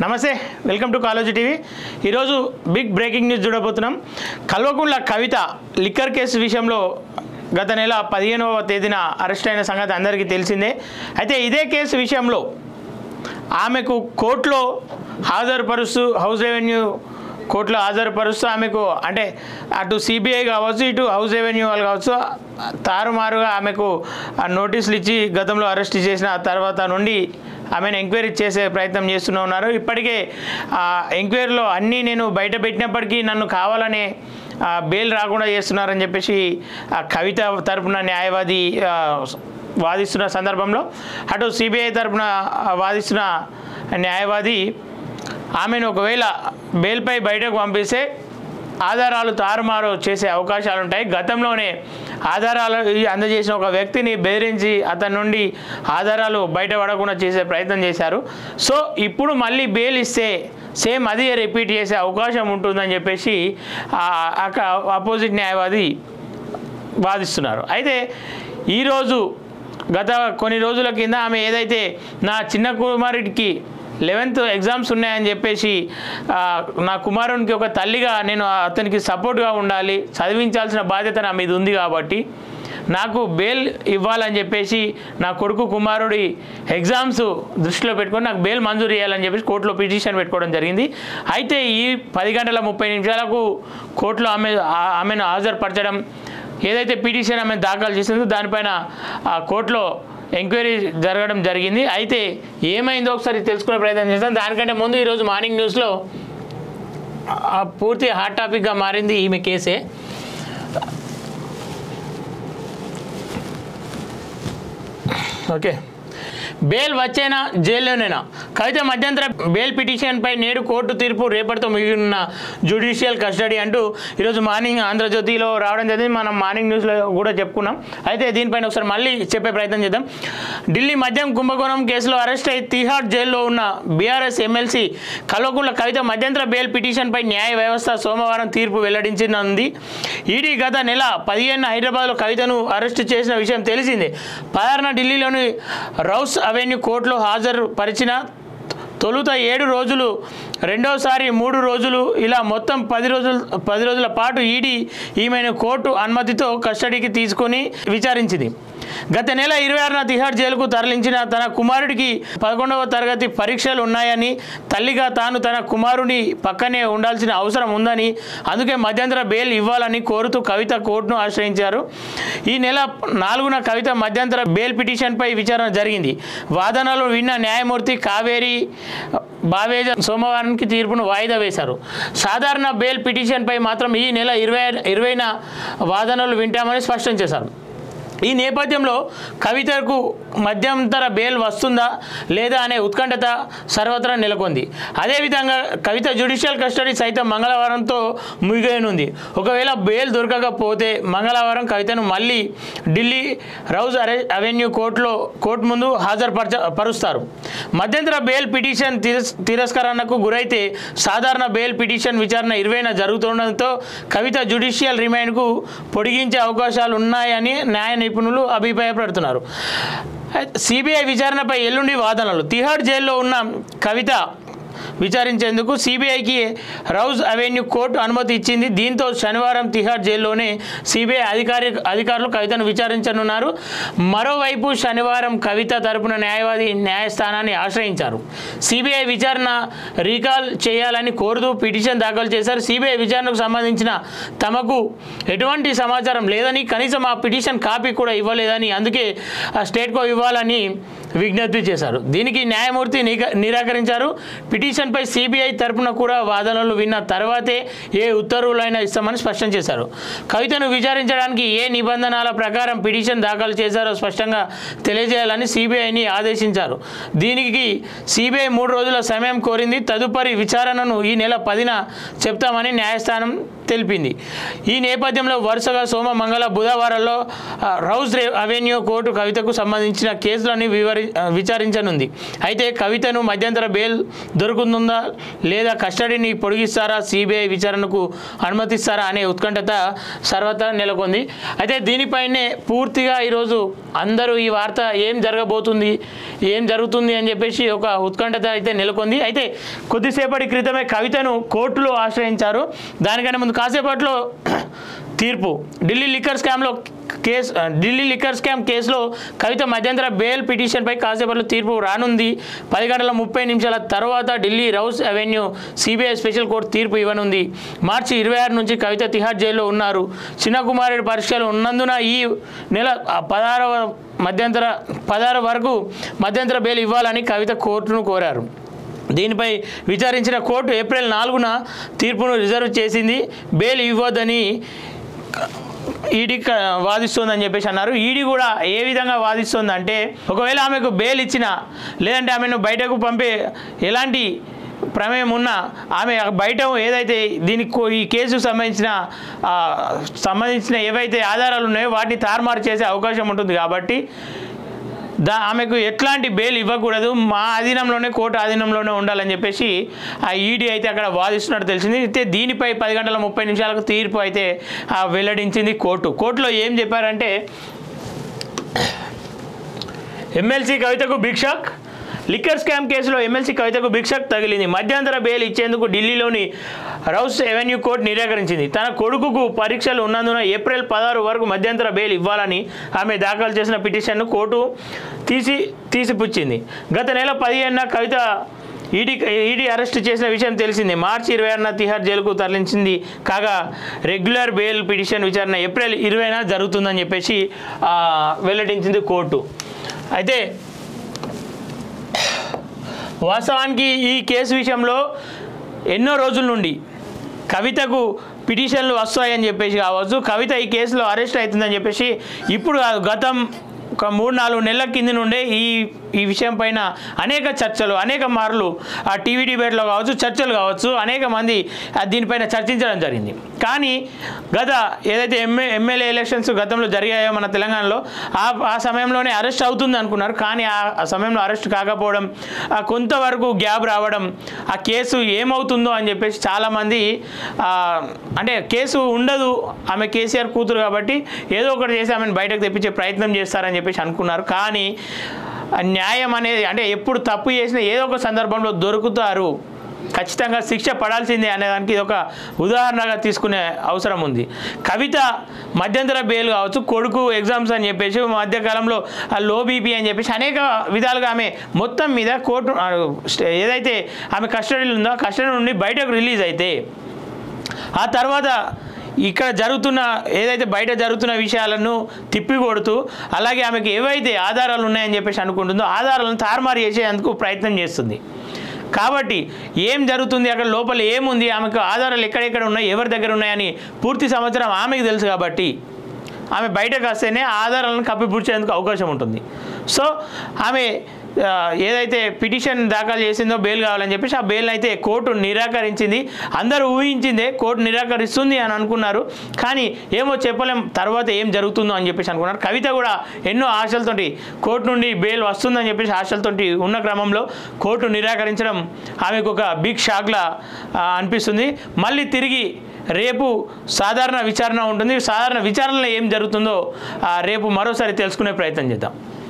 నమస్తే welcome to college TV ఈరోజు big breaking news చూడబోతున్నాం కల్వకుంట్ల కవిత లిక్కర్ కేసు విషయంలో గత నెల పదిహేనవ తేదీన అరెస్ట్ అయిన సంగతి అందరికీ తెలిసిందే అయితే ఇదే కేసు విషయంలో ఆమెకు కోర్టులో హాజరుపరుస్తూ హౌస్ రెవెన్యూ కోర్టులో హాజరుపరుస్తూ ఆమెకు అంటే అటు సిబిఐ కావచ్చు ఇటు హౌస్ రెవెన్యూ వాళ్ళు కావచ్చు తారుమారుగా ఆమెకు ఆ నోటీసులు ఇచ్చి గతంలో అరెస్ట్ చేసిన తర్వాత నుండి ఆమెను ఎంక్వైరీ చేసే ప్రయత్నం చేస్తూనే ఉన్నారు ఇప్పటికే ఆ ఎంక్వైరీలో అన్నీ నేను బయట పెట్టినప్పటికీ నన్ను కావాలనే ఆ, బెయిల్ రాకుండా చేస్తున్నారని చెప్పేసి ఆ కవిత తరపున న్యాయవాది ఆ, వాదిస్తున్న సందర్భంలో అటు సిబిఐ తరపున ఆ, వాదిస్తున్న న్యాయవాది ఆమెను ఒకవేళ బెయిల్పై బయటకు పంపిస్తే ఆధారాలు తారుమారు చేసే అవకాశాలు ఉంటాయి గతంలోనే ఆధారాలు అందజేసిన ఒక వ్యక్తిని బెదిరించి అతని నుండి ఆధారాలు బయటపడకుండా చేసే ప్రయత్నం చేశారు సో ఇప్పుడు మళ్ళీ బెయిల్ ఇస్తే సేమ్ అది రిపీట్ చేసే అవకాశం ఉంటుందని చెప్పేసి అపోజిట్ న్యాయవాది వాదిస్తున్నారు అయితే ఈరోజు గత కొన్ని రోజుల కింద ఆమె ఏదైతే నా చిన్న కుమారుడికి లెవెన్త్ ఎగ్జామ్స్ ఉన్నాయని చెప్పేసి ఆ, నా కుమారునికి ఒక తల్లిగా నేను అతనికి సపోర్ట్గా ఉండాలి చదివించాల్సిన బాధ్యత నా మీద ఉంది కాబట్టి నాకు బెయిల్ ఇవ్వాలని చెప్పేసి నా కొడుకు కుమారుడి ఎగ్జామ్స్ దృష్టిలో పెట్టుకొని నాకు బెయిల్ మంజూరు చేయాలని చెప్పేసి కోర్టులో పిటిషన్ పెట్టుకోవడం జరిగింది అయితే ఈ పది గంటల ముప్పై నిమిషాలకు కోర్టులో ఆమె ఆ- ఆమెను హాజరుపరచడం ఏదైతే పిటిషన్ ఆమె దాఖలు చేసిందో దానిపైన ఆ కోర్టులో ఎంక్వైరీ జరగడం జరిగింది అయితే ఏమైందో ఒకసారి తెలుసుకునే ప్రయత్నం చేస్తాం దానికంటే ముందు ఈరోజు మార్నింగ్ న్యూస్లో ఆ పూర్తి హాట్ టాపిక్గా మారింది ఈమె కేసే ఓకే బెయిల్ వచ్చేనా జైల్లోనేనా కవిత మధ్యంతర బెయిల్ పిటిషన్పై నేడు కోర్టు తీర్పు రేపటితో మిగిలిన జ్యుడిషియల్ కస్టడీ అంటూ ఈరోజు మార్నింగ్ ఆంధ్రజ్యోతిలో రావడం జరిగింది మనం మార్నింగ్ న్యూస్లో కూడా చెప్పుకున్నాం అయితే దీనిపైన ఒకసారి మళ్ళీ చెప్పే ప్రయత్నం చేద్దాం ఢిల్లీ మద్యం కుంభకోణం కేసులో అరెస్ట్ అయి తిహార్ జైల్లో ఉన్న బీఆర్ఎస్ ఎమ్మెల్సీ కల్వకుంట్ల కవిత మధ్యంతర బెయిల్ పిటిషన్పై న్యాయ వ్యవస్థ సోమవారం తీర్పు వెల్లడించింది ఈడీ గత నెల పదిహేను హైదరాబాద్లో కవితను అరెస్ట్ చేసిన విషయం తెలిసిందే పదహారున ఢిల్లీలోని రౌస్ అవెన్యూ కోర్టులో హాజరు పరిచిన తొలుత ఏడు రోజులు రెండోసారి మూడు రోజులు ఇలా మొత్తం పది రోజులు పది రోజుల పాటు ఈడీ ఈమెను కోర్టు అనుమతితో కస్టడీకి తీసుకొని విచారించింది గత నెల ఇరవై ఆరున తిహార్ జైలుకు తరలించిన తన కుమారుడికి పదకొండవ తరగతి పరీక్షలు ఉన్నాయని తల్లిగా తాను తన కుమారుని పక్కనే ఉండాల్సిన అవసరం ఉందని అందుకే మధ్యంతర బెయిల్ ఇవ్వాలని కోరుతూ కవిత కోర్టును ఆశ్రయించారు ఈ నెల నాలుగున కవిత మధ్యంతర బెయిల్ పిటిషన్పై విచారణ జరిగింది వాదనలు విన్న న్యాయమూర్తి కావేరి బావేజ సోమవారానికి తీర్పును వాయిదా వేశారు సాధారణ బెయిల్ పిటిషన్పై మాత్రం ఈ నెల ఇరవై ఇరవైన వాదనలు వింటామని స్పష్టం చేశారు ఈ నేపథ్యంలో కవితకు మధ్యంతర బెయిల్ వస్తుందా లేదా అనే ఉత్కంఠత సర్వత్రా నెలకొంది అదేవిధంగా కవిత జ్యుడిషియల్ కస్టడీ సైతం మంగళవారంతో ముగియనుంది ఒకవేళ బెయిల్ దొరకకపోతే మంగళవారం కవితను మళ్ళీ ఢిల్లీ రౌజ్ అరె అవెన్యూ కోర్టులో కోర్టు ముందు హాజరుపరచ పరుస్తారు మధ్యంతర బెయిల్ పిటిషన్ తిరస్ తిరస్కరణకు గురైతే సాధారణ బెయిల్ పిటిషన్ విచారణ ఇరవైన జరుగుతుండడంతో కవిత జ్యుడిషియల్ రిమాండ్కు పొడిగించే అవకాశాలు ఉన్నాయని న్యాయ నిపుణులు అభిప్రాయపడుతున్నారు సిబిఐ విచారణపై ఎల్లుండి వాదనలు తిహార్ జైల్లో ఉన్న కవిత విచారించేందుకు సిబిఐకి రౌజ్ అవెన్యూ కోర్టు అనుమతి ఇచ్చింది దీంతో శనివారం తిహార్ జైల్లోనే సిబిఐ అధికారి అధికారులు కవితను విచారించనున్నారు మరోవైపు శనివారం కవిత తరపున న్యాయవాది న్యాయస్థానాన్ని ఆశ్రయించారు సిబిఐ విచారణ రీకాల్ చేయాలని కోరుతూ పిటిషన్ దాఖలు చేశారు సిబిఐ విచారణకు సంబంధించిన తమకు ఎటువంటి సమాచారం లేదని కనీసం ఆ పిటిషన్ కాపీ కూడా ఇవ్వలేదని అందుకే ఆ స్టేట్కో ఇవ్వాలని విజ్ఞప్తి చేశారు దీనికి న్యాయమూర్తి నిగ- నిరాకరించారు పిటిషన్పై సిబిఐ తరపున కూడా వాదనలు విన్న తర్వాతే ఏ ఉత్తర్వులైనా ఇస్తామని స్పష్టం చేశారు కవితను విచారించడానికి ఏ నిబంధనల ప్రకారం పిటిషన్ దాఖలు చేశారో స్పష్టంగా తెలియజేయాలని సిబిఐని ఆదేశించారు దీనికి సిబిఐ మూడు రోజుల సమయం కోరింది తదుపరి విచారణను ఈ నెల పదిన చెప్తామని న్యాయస్థానం తెలిపింది ఈ నేపథ్యంలో వరుసగా సోమ మంగళ బుధవారాల్లో ఆ, రౌజ్ రే అవెన్యూ కోర్టు కవితకు సంబంధించిన కేసులని వివరి ఆ, విచారించనుంది అయితే కవితను మధ్యంతర బెయిల్ దొరుకుతుందా లేదా కస్టడీని పొడిగిస్తారా సిబిఐ విచారణకు అనుమతిస్తారా అనే ఉత్కంఠత సర్వత్రా నెలకొంది అయితే దీనిపైనే పూర్తిగా ఈరోజు అందరూ ఈ వార్త ఏం జరగబోతుంది ఏం జరుగుతుంది అని చెప్పేసి ఒక ఉత్కంఠత అయితే నెలకొంది అయితే కొద్దిసేపటి క్రితమే కవితను కోర్టులో ఆశ్రయించారు దానికన్నా ముందు కాసేపట్లో తీర్పు ఢిల్లీ లిక్కర్ స్కామ్లో కేసు ఢిల్లీ లిక్కర్ స్కామ్ కేసులో కవిత మధ్యంతర బెయిల్ పిటిషన్పై కాసేపట్లో తీర్పు రానుంది పది గంటల ముప్పై నిమిషాల తర్వాత Delhi Rouse Avenue CBI special court తీర్పు ఇవ్వనుంది మార్చి ఇరవై ఆరు నుంచి కవిత తిహార్ జైల్లో ఉన్నారు చిన్న కుమారుడి పరీక్షలు ఉన్నందున ఈ నెల ఆ పదహారవ మధ్యంతర పదహారు వరకు మధ్యంతర బెయిల్ ఇవ్వాలని కవిత కోర్టును కోరారు దీనిపై విచారించిన కోర్టు ఏప్రిల్ నాలుగున తీర్పును రిజర్వ్ చేసింది బెయిల్ ఇవ్వద్దని ఈడీ క- వాదిస్తోందని చెప్పేసి అన్నారు ఈడీ కూడా ఏ విధంగా వాదిస్తుంది అంటే ఒకవేళ ఆమెకు బెయిల్ ఇచ్చినా లేదంటే ఆమెను బయటకు పంపే ఎలాంటి ప్రమేయం ఉన్నా ఆమె బయట ఏదైతే దీనికి కో- ఈ కేసుకు సంబంధించిన ఆ, సంబంధించిన ఏవైతే ఆధారాలు ఉన్నాయో వాటిని తారుమారు చేసే అవకాశం ఉంటుంది కాబట్టి దా ఆమెకు ఎట్లాంటి బెయిల్ ఇవ్వకూడదు మా ఆధీనంలోనే కోర్టు ఆధీనంలోనే ఉండాలని చెప్పేసి ఆ ఈడీ అయితే అక్కడ వాదిస్తున్నట్టు తెలిసింది అయితే దీనిపై పది గంటల ముప్పై నిమిషాలకు తీర్పు అయితే ఆ, వెల్లడించింది కోర్టు కోర్టులో ఏం చెప్పారంటే ఎమ్మెల్సీ కవితకు బిగ్ షాక్ లిక్కర్ స్కామ్ కేసులో ఎమ్మెల్సీ కవితకు బిగ్ షాక్ తగిలింది మధ్యంతర బెయిల్ ఇచ్చేందుకు ఢిల్లీలోని రౌస్ ఎవెన్యూ కోర్టు నిరాకరించింది తన కొడుకుకు పరీక్షలు ఉన్నందున ఏప్రిల్ పదహారు వరకు మధ్యంతర బెయిల్ ఇవ్వాలని ఆమె దాఖలు చేసిన పిటిషన్ను కోర్టు తీసి తీసిపుచ్చింది గత నెల పదిహేనున కవిత ఈడీ ఈడీ అరెస్ట్ చేసిన విషయం తెలిసింది మార్చి ఇరవై ఆరున తిహార్ జైలుకు తరలించింది కాగా రెగ్యులర్ బెయిల్ పిటిషన్ విచారణ ఏప్రిల్ ఇరవైన జరుగుతుందని చెప్పేసి ఆ, వెల్లడించింది కోర్టు అయితే వాస్తవానికి ఈ కేసు విషయంలో ఎన్నో రోజుల నుండి కవితకు పిటిషన్లు వస్తాయని చెప్పేసి కావచ్చు కవిత ఈ కేసులో అరెస్ట్ అవుతుందని చెప్పేసి ఇప్పుడు కాదు, గతం ఒక మూడు నాలుగు నెలల కింద నుండే ఈ ఈ విషయం పైన అనేక చర్చలు అనేక మార్లు ఆ టీవీ డిబేట్లో కావచ్చు చర్చలు కావచ్చు అనేక మంది ఆ దీనిపైన చర్చించడం జరిగింది కానీ గత ఏదైతే ఎంఏ ఎమ్మెల్యే ఎలక్షన్స్ గతంలో జరిగాయో మన తెలంగాణలో ఆ ఆ సమయంలోనే అరెస్ట్ అవుతుంది అనుకున్నారు కానీ ఆ ఆ సమయంలో అరెస్ట్ కాకపోవడం ఆ కొంతవరకు గ్యాప్ రావడం ఆ కేసు ఏమవుతుందో అని చెప్పేసి చాలామంది ఆ, అంటే కేసు ఉండదు ఆమె కేసీఆర్ కూతురు కాబట్టి ఏదో ఒకటి చేసి ఆమెను బయటకు తెప్పించే ప్రయత్నం చేస్తారని చెప్పేసి అనుకున్నారు కానీ ఆ న్యాయం అనేది అంటే ఎప్పుడు తప్పు చేసినా ఏదో ఒక సందర్భంలో దొరుకుతారు ఖచ్చితంగా శిక్ష పడాల్సిందే అనేదానికి ఇది ఒక ఉదాహరణగా తీసుకునే అవసరం ఉంది కవిత మధ్యంతర బెయిల్ కావచ్చు కొడుకు ఎగ్జామ్స్ అని చెప్పేసి మధ్యకాలంలో ఆ లో బీపీ అని చెప్పేసి అనేక విధాలుగా ఆమె మొత్తం మీద కోర్టు ఆ, స్టే- ఏదైతే ఆమె కస్టడీలో ఉందో ఆ కస్టడీ నుండి బయటకు రిలీజ్ అయితే ఆ తర్వాత ఇక్కడ జరుగుతున్న ఏదైతే బయట జరుగుతున్న విషయాలను తిప్పికొడుతూ అలాగే ఆమెకి ఏవైతే ఆధారాలు ఉన్నాయని చెప్పేసి అనుకుంటుందో ఆధారాలను తారుమారు చేసేందుకు ప్రయత్నం చేస్తుంది కాబట్టి ఏం జరుగుతుంది అక్కడ లోపల ఏముంది ఆమెకు ఆధారాలు ఎక్కడెక్కడ ఉన్నాయి ఎవరి దగ్గర ఉన్నాయని పూర్తి సంవత్సరం ఆమెకు తెలుసు కాబట్టి ఆమె బయటకు వస్తేనే ఆ ఆధారాలను కప్పిపుచ్చేందుకు అవకాశం ఉంటుంది సో ఆమె ఆ, ఏదైతే పిటిషన్ దాఖలు చేసిందో బెయిల్ కావాలని చెప్పేసి ఆ బెయిల్ అయితే కోర్టు నిరాకరించింది అందరూ ఊహించిందే కోర్టు నిరాకరిస్తుంది అని అనుకున్నారు కానీ ఏమో చెప్పలేం తర్వాత ఏం జరుగుతుందో అని చెప్పేసి అనుకున్నారు కవిత కూడా ఎన్నో ఆశలతోటి కోర్టు నుండి బెయిల్ వస్తుందని చెప్పేసి ఆశలతోటి ఉన్న క్రమంలో కోర్టు నిరాకరించడం ఆమెకు ఒక బిగ్ షాక్లా ఆ, అనిపిస్తుంది మళ్ళీ తిరిగి రేపు సాధారణ విచారణ ఉంటుంది సాధారణ విచారణలో ఏం జరుగుతుందో ఆ, రేపు మరోసారి తెలుసుకునే ప్రయత్నం చేద్దాం